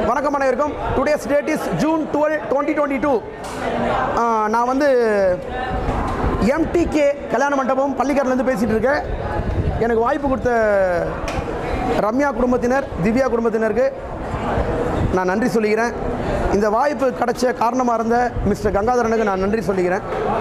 வணக்கம் அனைவருக்கும் today's date is June twelve twenty twenty two நான் வந்து எம்டிகே கல்யாண மண்டபம் பள்ளிக்கரலேருந்து பேசிகிட்டு இருக்கேன் எனக்கு வாய்ப்பு கொடுத்த ரம்யா குடும்பத்தினர் திவ்யா குடும்பத்தினருக்கு நான் நன்றி சொல்லிக்கிறேன் இந்த வாய்ப்பு கிடைச்ச காரணமாக இருந்த மிஸ்டர் கங்காதரனுக்கு நான் நன்றி சொல்லிக்கிறேன்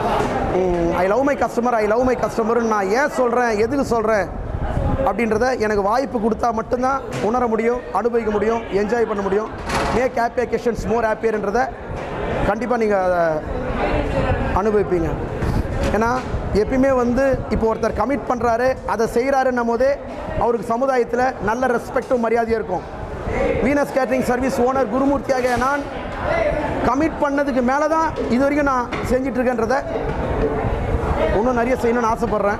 I love my customer I love my கஸ்டமர்னு நான் ஏன் சொல்கிறேன் எதுக்கு சொல்கிறேன் அப்படின்றத எனக்கு வாய்ப்பு கொடுத்தா மட்டும்தான் உணர முடியும் அனுபவிக்க முடியும் என்ஜாய் பண்ண முடியும் மேக் ஹாப்பி அக்கேஷன்ஸ் மோர் ஹாப்பியர்ன்றதை கண்டிப்பாக நீங்கள் அதை அனுபவிப்பீங்க ஏன்னா எப்பயுமே வந்து இப்போ ஒருத்தர் கமிட் பண்ணுறாரு அதை செய்கிறாருன்னும் போதே அவருக்கு சமுதாயத்தில் நல்ல ரெஸ்பெக்டும் மரியாதையும் இருக்கும் வீனஸ் கேட்ரிங் சர்வீஸ் ஓனர் குருமூர்த்தியாக நான் கமிட் பண்ணதுக்கு மேலே தான் இது வரைக்கும் நான் செஞ்சிட்ருக்கேன்றதை இன்னும் நிறைய செய்யணும்னு ஆசைப்பட்றேன்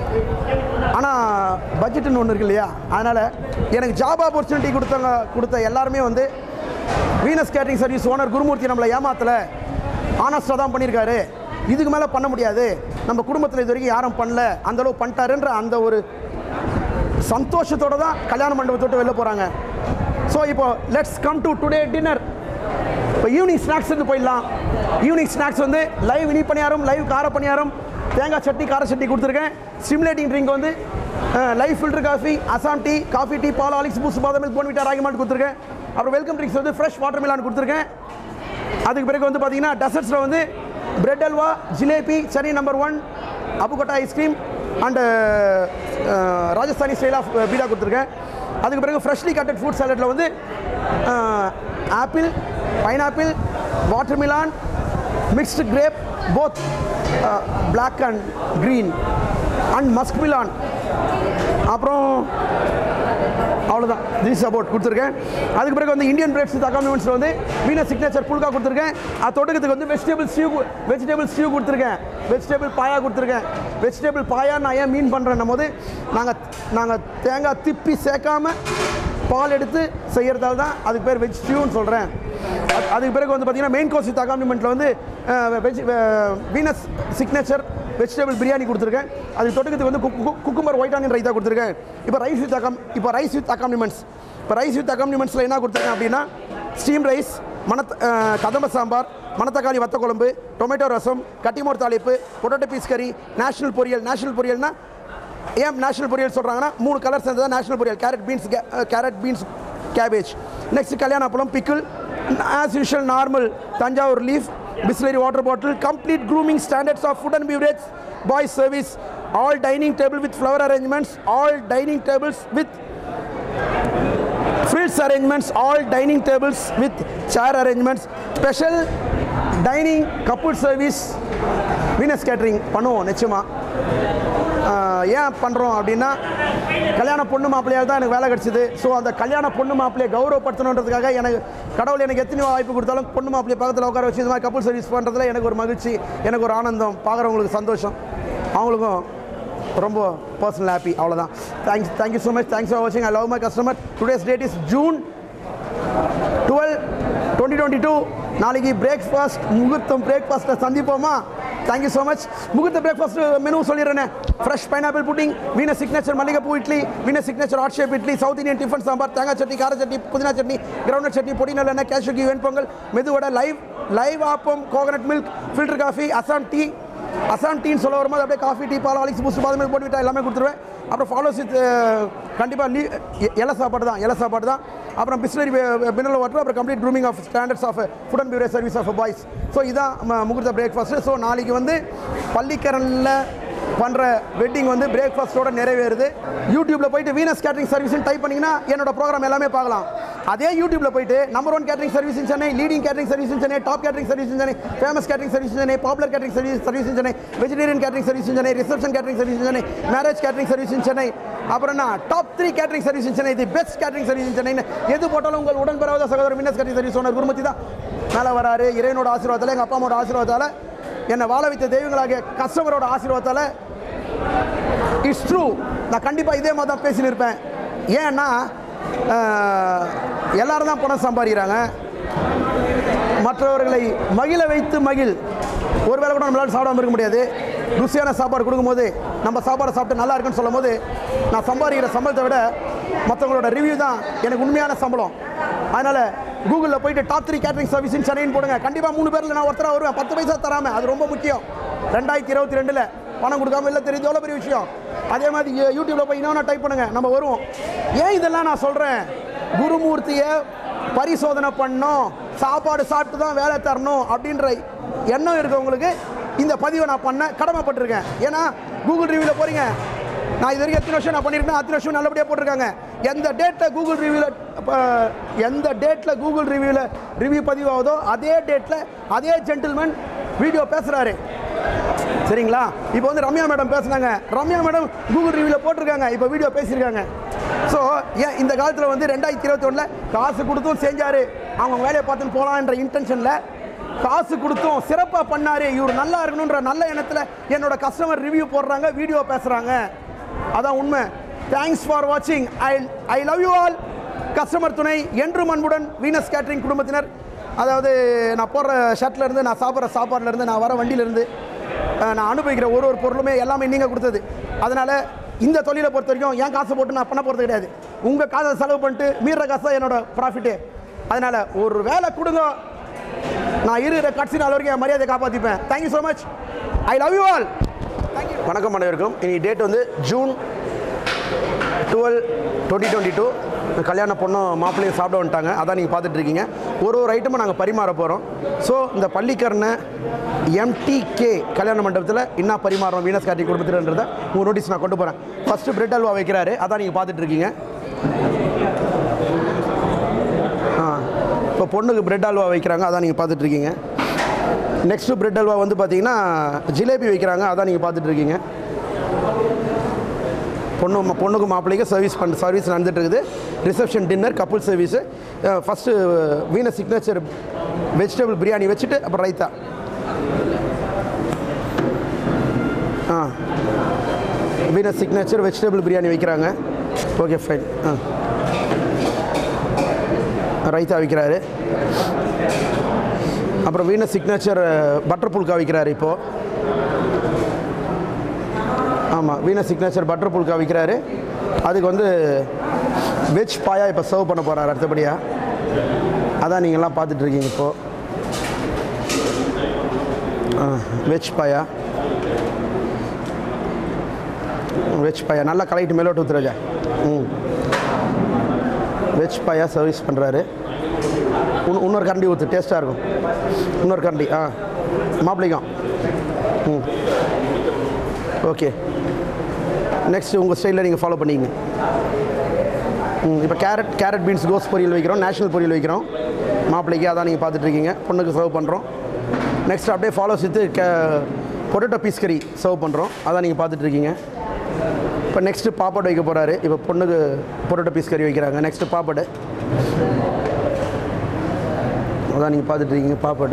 ஆனால் பட்ஜெட்டுன்னு ஒன்று இருக்கு இல்லையா அதனால் எனக்கு ஜாப் ஆப்பர்ச்சுனிட்டி கொடுத்தவங்க கொடுத்த எல்லாருமே வந்து Venus catering service owner Gurumurthy நம்மளை ஏமாத்தலை ஆனஸ்டாக தான் பண்ணியிருக்காரு இதுக்கு மேலே பண்ண முடியாது நம்ம குடும்பத்தில் இது வரைக்கும் யாரும் பண்ணல அந்தளவு பண்ணிட்டாருன்ற அந்த ஒரு சந்தோஷத்தோட தான் கல்யாண மண்டபத்தோட்டு வெளில போகிறாங்க ஸோ இப்போ let's come to today dinner இப்போ ஈவினிங் ஸ்நாக்ஸுக்கு போயிடலாம் ஈவினிங் ஸ்நாக்ஸ் வந்து லைவ் இனி பணியாரம் லைவ் கார பணியாரம் தேங்காய் சட்னி கார சட்னி கொடுத்துருக்கேன் ஸ்டிமுலேட்டிங் ட்ரிங்க் வந்து live filter coffee Assam tea coffee tea பால் Horlicks Boost badam milk Bournvita ragi malt கொடுத்துருக்கேன் அப்புறம் வெல்கம் ட்ரிங்க்ஸ் வந்து ஃப்ரெஷ் வாட்டர் மிலான் கொடுத்துருக்கேன் அதுக்கு பிறகு வந்து பார்த்தீங்கன்னா டெசர்ட்ஸில் வந்து bread halwa jalebi Chennai number one அபுகோட்டா ice cream and Rajasthani style of beeda கொடுத்துருக்கேன் அதுக்கு பிறகு ஃப்ரெஷ்லி கட்டட் ஃப்ரூட் சாலட்டில் வந்து apple pineapple watermelon mixed grape both black and green and Musk Milan அப்புறம் அவ்வளோதான் திஸ் அபவுட் கொடுத்துருக்கேன் அதுக்கு பிறகு வந்து இந்தியன் பிரேக்ஸ் அக்காமிமெண்ட்ஸில் வந்து மீன சிக்னேச்சர் புல்கா கொடுத்துருக்கேன் அது தொடுக்கிறதுக்கு வந்து வெஜிடபிள் ஸ்டியூ வெஜிடபிள் ஸ்டியூ கொடுத்துருக்கேன் வெஜிடபிள் பாயா கொடுத்துருக்கேன் வெஜிடபிள் பாயா நான் ஏன் மீன் பண்ணுறேன்னும் போது நாங்கள் நாங்கள் தேங்காய் திப்பி சேர்க்காம பால் எடுத்து செய்கிறதால தான் அதுக்கு பேர் வெஜ் ஸ்டியூன்னு சொல்கிறேன் அதுக்கு பிறகு வந்து பார்த்தீங்கன்னா மெயின் கோர்ஸ் வித் அக்காமிமெண்ட்டில் வந்து veg Venus signature vegetable biryani கொடுத்துருக்கேன் அதுக்கு தொட்டுக்கிறதுக்கு வந்து குக்கும்பர் ஒயிட் ஆனியன் ரைத்தா கொடுத்துருக்கேன் இப்போ ரைஸ் வித் அக்கம் இப்போ ரைஸ் வித் அக்காம்னிமெண்ட்ஸ் இப்போ ரைஸ் வித் அக்காம்னிமெண்ட்ஸில் என்ன கொடுத்துருக்கேன் அப்படின்னா ஸ்டீம் ரைஸ் மண கதம்ப சாம்பார் மணத்தக்காளி வத்த குழம்பு டொமேட்டோ ரசம் கட்டிமோர் தாளிப்பு potato peas curry national poriyal national poriyal ஏன் நேஷனல் பொரியல் சொல்கிறாங்கன்னா மூணு கலர் சேர்ந்தது national poriyal carrot beans carrot beans cabbage next கல்யாண appalam pickle as usual normal Thanjavur leaf Bisleri water bottle complete grooming standards of food and beverage boys service all dining table with flower arrangements all dining tables with fruits arrangements all dining tables with chair arrangements special dining couple service Venus catering பண்ணுவோம் நிச்சயமாக ஏன் பண்ணுறோம் அப்படின்னா கல்யாண பொண்ணு மாப்பிள்ளையால் தான் எனக்கு வேலை கிடச்சிது ஸோ அந்த கல்யாண பொண்ணு மாப்பிள்ளையை கௌரவப்படுத்தணுன்றதுக்காக எனக்கு கடவுள் எனக்கு எத்தனை வாய்ப்பு கொடுத்தாலும் பொண்ணு மாப்பிள்ளையை பக்கத்தில் உட்கார வச்சு இது மாதிரி கப்புள் சர்வீஸ் பண்ணுறதுல எனக்கு ஒரு மகிழ்ச்சி எனக்கு ஒரு ஆனந்தம் பார்க்குறவங்களுக்கு சந்தோஷம் அவங்களுக்கும் ரொம்ப பர்சனல் ஹாப்பி அவ்வளோதான் thanks thank you so much thanks for வாட்சிங் I love my customer today's date is June twelve twenty twenty two நாளைக்கு பிரேக்ஃபாஸ்ட் முகூர்த்தம் பிரேக்ஃபாஸ்ட்டில் சந்திப்போமா தேங்க்யூ ஸோ மச் முகூர்த்த பிரேக்ஃபாஸ்ட் மெனு சொல்லிடுறேன் fresh pineapple pudding Venus signature மல்லிகைப்பூ idli Venus signature heart shape idli South Indian tiffin sambar தேங்காய் சட்னி கார சட்னி புதினா சட்னி கிரவுண்ட் சட்னி பொடி நல்லெண்ணெய் கேஷ்யூ வெண்பொங்கல் மெதுவடை live live appam coconut milk filter coffee Assam tea Assam டீன்னு சொல்ல வரும்போது அப்படியே காஃபி டீ பால் ஆலிக்ஸ் பூஸ்ட் பாதமே போட்டு விட்டா எல்லாமே கொடுத்துருவேன் அப்புறம் ஃபாலோஸ் வித் கண்டிப்பாக லீ இலை சாப்பாடு தான் இலை சாப்பாடு தான் அப்புறம் பிஸ்லரி மினரல் வாட்டர் அப்புறம் complete grooming of standards of food and beverage service of boys so இதான் ம- முகூர்த்த பிரேக்ஃபாஸ்ட்டு ஸோ நாளைக்கு வந்து பள்ளிக்கரனில் பண்ணுற வெட்டிங் வந்து பிரேக்ஃபாஸ்ட்டோட நிறைவேறுது யூடியூப்பில் போயிட்டு வீனஸ் கேட்டரிங் சர்வீஸ்னு டைப் பண்ணிங்கன்னா என்னோட ப்ரோக்ராம் எல்லாமே பார்க்கலாம் அதே யூடியூப்பில் போயிட்டு number one catering service in Chennai leading catering service in Chennai top catering service in Chennai famous catering service in Chennai popular catering service service in Chennai vegetarian catering service in Chennai reception catering service in Chennai marriage catering service in Chennai அப்புறம் என்ன top three catering service in Chennai the best catering service in Chennai எது போட்டாலும் உங்கள் உடன் பெறாத சகோதரர் Venus catering service owner குருமதி தான் மேலே வராரு இறைவனோட ஆசீர்வாதத்தால் எங்கள் அப்பா அம்மாவோட ஆசீர்வாதத்தால் என்னை வாழ வைத்த தெய்வங்களாகிய கஸ்டமரோட ஆசீர்வாதத்தால் இட்ஸ் ட்ரூ நான் கண்டிப்பாக இதே மாதிரி தான் பேசின்னு இருப்பேன் ஏன்னா ஆஹ், எல்லாரும் தான் பணம் சம்பாதிக்கிறாங்க மற்றவர்களை மகிழ வைத்து மகிழ் ஒருவேளை கூட நம்மளால சாப்பிடாம இருக்க முடியாது ருசியான சாப்பாடு கொடுக்கும்போது நம்ம சாப்பாடை சாப்பிட்டு நல்லா இருக்குன்னு சொல்லும் போது நான் சம்பாதிக்கிற சம்பளத்தை விட மற்றவங்களோட ரிவ்யூ தான் எனக்கு உண்மையான சம்பளம் அதனால் கூகுளில் போயிட்டு top three catering service in சென்னைன்னு போடுங்க கண்டிப்பாக மூணு பேரில் நான் ஒருத்தராக வருவேன் பத்து பைசா தராமல் அது ரொம்ப முக்கியம் ரெண்டாயிரத்தி இருபத்தி ரெண்டில் பணம் கொடுக்காம இல்லை தெரியுது எவ்வளோ பெரிய விஷயம் அதே மாதிரி யூ- யூடியூப்ல போய் இன்னொன்று டைப் பண்ணுங்க நம்ம வருவோம் ஏன் இதெல்லாம் நான் சொல்கிறேன் குருமூர்த்தியை பரிசோதனை பண்ணோம் சாப்பாடு சாப்பிட்டு தான் வேலை தரணும் அப்படின்ற எண்ணம் இருக்கவங்களுக்கு இந்த பதிவை நான் பண்ண கடமைப்பட்டிருக்கேன் ஏன்னா கூகுள் ரிவ்யூவில் போறீங்க நான் இது வரைக்கும் எத்தனை வருஷம் நான் பண்ணியிருக்கேன் அத்தனை வருஷம் நல்லபடியாக போட்டிருக்காங்க எந்த டேட்டில் கூகுள் ரிவ்யூவில் எந்த டேட்டில் கூகுள் ரிவ்யூவில் ரிவ்யூ பதிவாகுதோ அதே டேட்டில் அதே ஜென்டில்மேன் வீடியோ பேசுகிறாரு சரிங்களா இப்போ வந்து ரம்யா மேடம் பேசுனாங்க ரம்யா மேடம் கூகுள் ரிவ்யூவில் போட்டிருக்காங்க இப்போ வீடியோ பேசியிருக்காங்க ஸோ ஏன் இந்த காலத்தில் வந்து ரெண்டாயிரத்தி இருபத்தி ஒன்றில் காசு கொடுத்தும் செஞ்சார் அவங்க வேலையை பார்த்துன்னு போகலான்ற இன்டென்ஷனில் காசு கொடுத்தும் சிறப்பாக பண்ணாரு இவர் நல்லா இருக்கணுன்ற நல்ல எண்ணத்தில் என்னோட கஸ்டமர் ரிவ்யூ போடுறாங்க வீடியோ பேசுகிறாங்க அதான் உண்மை தேங்க்ஸ் ஃபார் வாட்சிங் I I love you all customer துணை என்றும் அன்புடன் வீனஸ் கேட்டரிங் குடும்பத்தினர் அதாவது நான் போடுற ஷர்ட்ல இருந்து நான் சாப்பிட்ற சாப்பாடுல இருந்து நான் வர வண்டியில இருந்து அஹ், நான் அனுபவிக்கிற ஒரு ஒரு பொருளுமே எல்லாமே நீங்கள் கொடுத்தது அதனால் இந்த தொழிலை பொறுத்த வரைக்கும் என் காசை போட்டு நான் பண்ண போகிறது கிடையாது உங்கள் காசை செலவு பண்ணிட்டு மீற காசு தான் என்னோட ப்ராஃபிட்டு அதனால் ஒரு வேலை கொடுங்க நான் இருக்கிற கட்சி நாள் வரைக்கும் என் மரியாதை காப்பாற்றிப்பேன் thank you so much I love you all வணக்கம் அனைவருக்கும் இனி டேட் வந்து June twelve twenty twenty two கல்யாண பொண்ணும் மாப்பிள்ளையும் சாப்பிட வந்துட்டாங்க அதான் நீங்கள் பார்த்துட்டு இருக்கீங்க ஒரு ஒரு ஐட்டமும் நாங்கள் பரிமாற போகிறோம் ஸோ இந்த பள்ளிக்கரணை எம்டிகே கல்யாண மண்டபத்தில் என்ன பரிமாறுறோம் வீனஸ் காட்டி குடும்பத்தில்ன்றதை உங்கள் நோட்டீஸ் நான் கொண்டு போகிறேன் ஃபஸ்ட்டு பிரெட் அல்வா வைக்கிறாரு அதான் நீங்கள் பார்த்துட்டு இருக்கீங்க ஆ இப்போ பொண்ணுக்கு பிரெட் அல்வா வைக்கிறாங்க அதான் நீங்கள் பார்த்துட்டு இருக்கீங்க நெக்ஸ்ட்டு பிரெட் அல்வா வந்து பார்த்தீங்கன்னா ஜிலேபி வைக்கிறாங்க அதான் நீங்கள் பார்த்துட்டு இருக்கீங்க பொண்ணு பொண்ணுக்கு மாப்பிள்ளைக்கு சர்வீஸ் பண்ண சர்வீஸ் நடந்துட்டு இருக்குது reception dinner couple service first வீன சிக்னேச்சர் வெஜிடபிள் பிரியாணி வச்சுட்டு அப்புறம் ரைத்தா ஆ வீன சிக்னேச்சர் வெஜிடபிள் பிரியாணி வைக்கிறாங்க ஓகே ஃபைன் ஆ ரைத்தா வைக்கிறாரு அப்புறம் வீன சிக்னேச்சர் பட்டர் புல்கா வைக்கிறாரு இப்போது ஆமாம் வீன சிக்னேச்சர் பட்டர் புல்கா விற்கிறாரு அதுக்கு வந்து வெஜ் பாயா இப்போ சர்வ் பண்ண போகிறாரு அடுத்தபடியாக அதான் நீங்கள்லாம் பார்த்துட்டு இருக்கீங்க இப்போது வெஜ் பாயா வெஜ் பாயா நல்லா கலெக்ட் மேலோட்டு ஊத்துறஜா ம் வெஜ் பாயா சர்வீஸ் பண்ணுறாரு இன்னொரு கரண்டி ஊற்று டேஸ்ட்டாக இருக்கும் இன்னொரு கரண்டி ஆ மாப்பிள்ளைக்கும் ம் ஓகே நெக்ஸ்ட் உங்கள் ஸ்டைலில் நீங்கள் ஃபாலோ பண்ணிக்கங்க ம் இப்போ கேரட் கேரட் பீன்ஸ் கோஸ் பொரியல் வைக்கிறோம் நேஷனல் பொரியல் வைக்கிறோம் மாப்பிள்ளைக்கு அதான் நீங்கள் பார்த்துட்ருக்கீங்க பொண்ணுக்கு சர்வ் பண்ணுறோம் நெக்ஸ்ட் அப்படியே ஃபாலோ சேர்த்து கே பொட்டேட்டோ பீஸ் கறி சர்வ் பண்ணுறோம் அதான் நீங்கள் பார்த்துட்ருக்கீங்க இப்போ நெக்ஸ்ட்டு பாப்பாடு வைக்க போகிறாரு இப்போ பொண்ணுக்கு பொட்டேட்டோ பீஸ் கறி வைக்கிறாங்க நெக்ஸ்ட்டு பாப்பாடு அதான் நீங்கள் பார்த்துட்ருக்கீங்க பாப்பாடு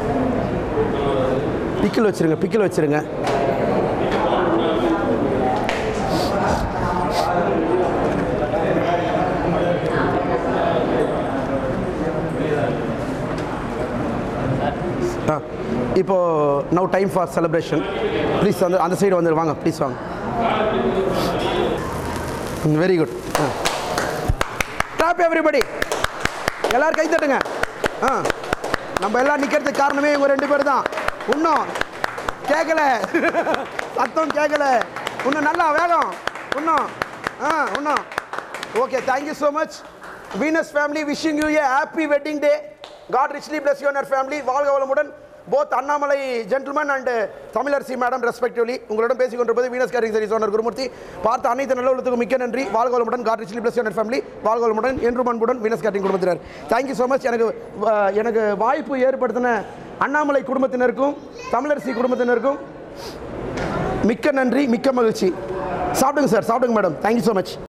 பிக்கில் வச்சுருங்க பிக்கில் வச்சுருங்க ஆ இப்போ now time for celebration please வந்து அந்த சைடு வந்து வாங்க ப்ளீஸ் வாங்க வெரி குட் டாப் எவ்ரிபடி எல்லாரும் கை தட்டுங்க ஆ நம்ம எல்லாம் நிற்கிறதுக்கு காரணமே இவங்க ரெண்டு பேர் தான் இன்னும் கேட்கல சத்தம் கேட்கல இன்னும் நல்லா வேகம் இன்னும் ஆ இன்னும் okay thank you so much Venus family wishing you a happy wedding day God richly bless your family வாழ்க வளமுடன் both Annamalai gentleman and Tamilarasi madam respectively உங்களிடம் பேசிக் கொண்டிருப்பது வீனஸ் கேரிங் சரி சோனர் குருமூர்த்தி பார்த்த அனைத்து நல்லுள்ளத்துக்கு மிக்க நன்றி வாழ்க வளமுடன் God richly bless your family வாழ்க வளமுடன் என்றும் அன்புடன் வீனஸ் கேரிங் குடும்பத்தினர் தேங்க்யூ ஸோ மச் எனக்கு அஹ், எனக்கு வாய்ப்பு ஏற்படுத்தின அண்ணாமலை குடும்பத்தினருக்கும் தமிழரசி குடும்பத்தினருக்கும் மிக்க நன்றி மிக்க மகிழ்ச்சி சாப்பிடுங்க சார் சாப்பிடுங்க மேடம் தேங்க்யூ ஸோ மச்